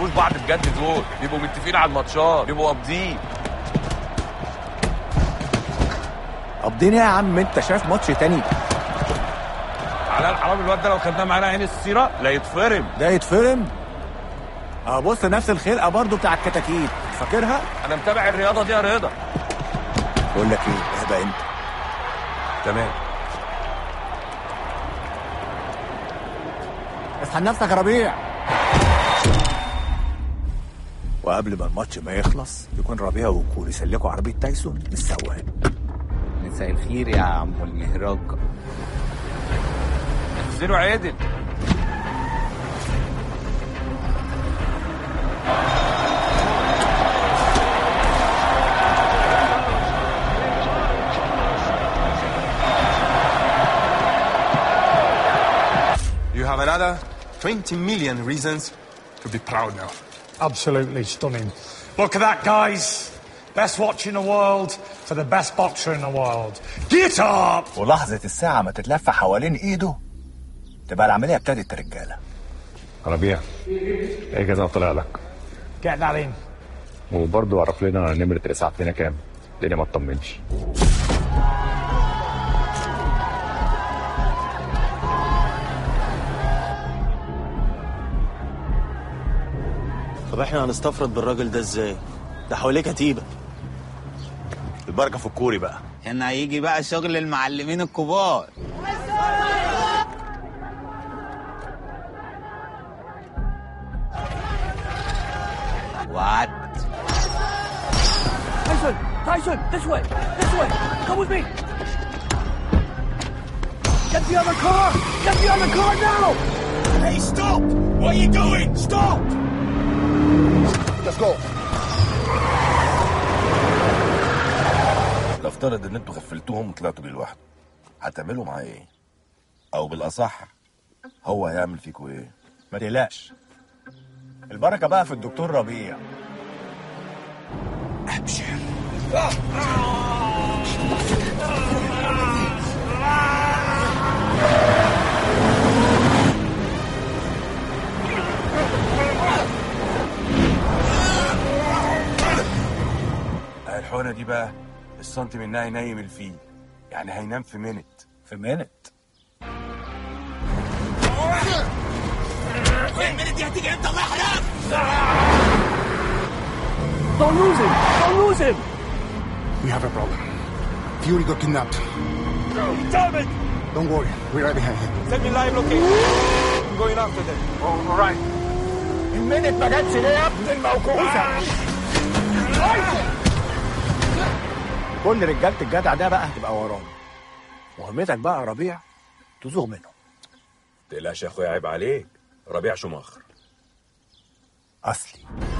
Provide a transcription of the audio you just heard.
بيلعبوش بعض بجد دول بيبقوا متفقين على الماتشات بيبقوا قابضين قابضين ايه يا عم انت شايف ماتش تاني على الحرام الواد ده لو خدناه معانا عين السيره لا يتفرم ده يتفرم اه بص نفس الخلقه برضو بتاع الكتاكيت فاكرها انا متابع الرياضه دي يا رضا بقول لك ايه اهدى انت تمام اصحى نفسك يا ربيع وقبل ما الماتش ما يخلص يكون ربيع وكور يسلكوا عربيه تايسون من السواق مساء الخير يا عم المهرج زيرو عادل You have another 20 million reasons to be proud now. Absolutely stunning. Look at that, guys. Best watch in the world for the best boxer in the world. Get up! ولحظه الساعه ما تتلف حوالين ايده تبقى العمليه ابتدت يا رجاله ربيع ايه كده طلع لك Get that in. وبرضه عرف لنا نمرة الإسعاف لنا كام الدنيا ما تطمنش طب احنا هنستفرد بالراجل ده ازاي؟ ده حواليه كتيبه البركه في الكوري بقى هنا هيجي بقى شغل المعلمين الكبار وات Tyson! Tyson! This way! This way! Come with me! Get the other car! Get the other car now! Hey, stop! What are you doing? Stop! Let's go نفترض ان انتوا غفلتوهم وطلعتوا بيه لوحده هتعملوا معاه ايه او بالاصح هو هيعمل فيكوا ايه ما تقلقش البركه بقى في الدكتور ربيع الحقنه دي بقى السنتي منها ينيم الفيل يعني هينام في منت في منت Don't lose him! Don't lose him! We have a problem. Fury got kidnapped. Damn it! Don't worry, we're right behind him. Send me live location. I'm going after them. all right. المنت ما جاتش ليه يا ابن الموكوسه كل رجاله الجدع ده بقى هتبقى ورانا مهمتك بقى يا ربيع تزوغ منهم تقلقش يا اخويا عيب عليك ربيع شماخر اصلي